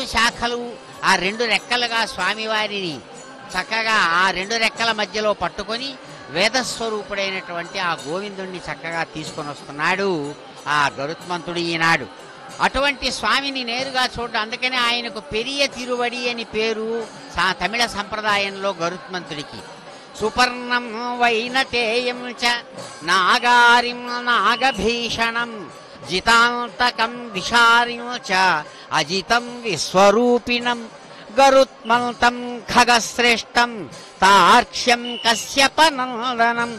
శాఖలు ఆ రెండు రెక్కలుగా స్వామివారిని చక్కగా ఆ రెండు రెక్కల మధ్యలో పట్టుకొని వేదస్వరూపుడైనటువంటి ఆ గోవిందుణ్ణి చక్కగా తీసుకొని వస్తున్నాడు ఆ గరుత్మంతుడు ఈనాడు అటువంటి స్వామిని నేరుగా చూడడం అందుకనే ఆయనకు పెరియ తిరువడి అని పేరు సా- తమిళ సంప్రదాయంలో గరుత్మంతుడికి సుపర్ణం వైనతేయం చ నాగారిం నాగభీషణం జితాంతకం విషారిం చ అజితం విశ్వరూపిణం గరుత్మంతం ఖగశ్రేష్టం తార్క్ష్యం కశ్యపనందనం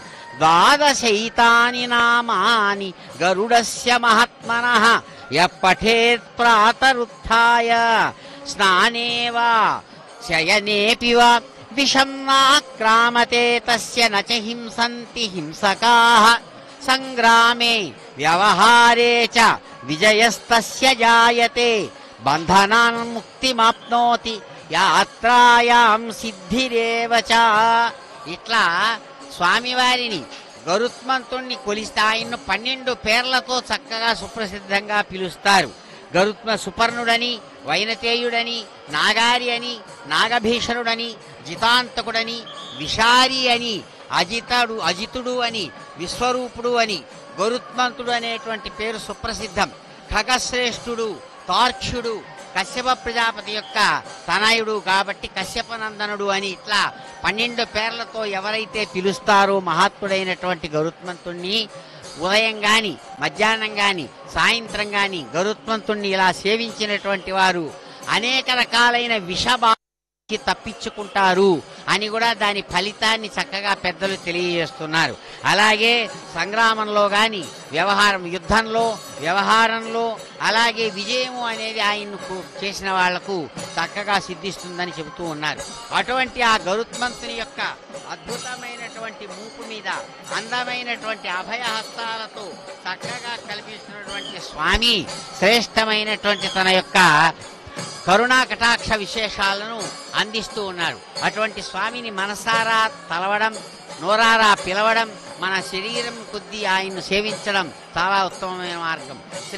ద్వాదశైతాని నామాని గరుడస్య మహాత్మనః యపఠేత్ ప్రాతరుత్థాయ స్నానే వా శయనేపి వా విషం నాక్రామతే తస్య నచ హింసంతి హింసకాః సంగ్రామే వ్యవహారే చ విజయస్తస్య జాయతే బంధనాన్ ముక్తిమాప్నోతి యాత్రాయాం సిద్ధిరేవ చ ఇట్లా స్వామివారిని గరుత్మంతుణ్ణి కొలిస్తే ఆయన్ను పన్నెండు పేర్లతో చక్కగా సుప్రసిద్ధంగా పిలుస్తారు గరుత్మ సుపర్ణుడని వైనతేయుడని నాగారి అని నాగభీషణుడని జితాంతకుడని విషారి అని అజితడు అజితుడు అని విశ్వరూపుడు అని గరుత్మంతుడు అనేటువంటి పేరు సుప్రసిద్ధం ఖగశ్రేష్ఠుడు తార్క్ష్యుడు కశ్యప ప్రజాపతి యొక్క తనయుడు కాబట్టి కశ్యపనందనుడు అని ఇట్లా పన్నెండు పేర్లతో ఎవరైతే పిలుస్తారో మహాత్ముడైనటువంటి గరుత్మంతుణ్ణి ఉదయం గాని మధ్యాహ్నం గాని సాయంత్రం గాని గరుత్మంతుణ్ణి ఇలా సేవించినటువంటి వారు అనేక రకాలైన విషబా తప్పించుకుంటారు అని కూడా దాని ఫలితాన్ని చక్కగా పెద్దలు తెలియజేస్తున్నారు అలాగే సంగ్రామంలో గాని వ్యవహారం యుద్ధంలో వ్యవహారంలో అలాగే విజయము అనేది ఆయన్ను చేసిన వాళ్లకు చక్కగా సిద్ధిస్తుందని చెబుతూ ఉన్నారు అటువంటి ఆ గరుత్మంతుని యొక్క అద్భుతమైనటువంటి మూపు మీద అందమైనటువంటి అభయహస్తాలతో చక్కగా కల్పిస్తున్నటువంటి స్వామి శ్రేష్టమైనటువంటి తన యొక్క కరుణా కటాక్ష విశేషాలను అందిస్తూ ఉన్నారు అటువంటి స్వామిని మనసారా తలవడం నోరారా పిలవడం మన శరీరం కొద్దీ ఆయన్ను సేవించడం చాలా ఉత్తమమైన మార్గం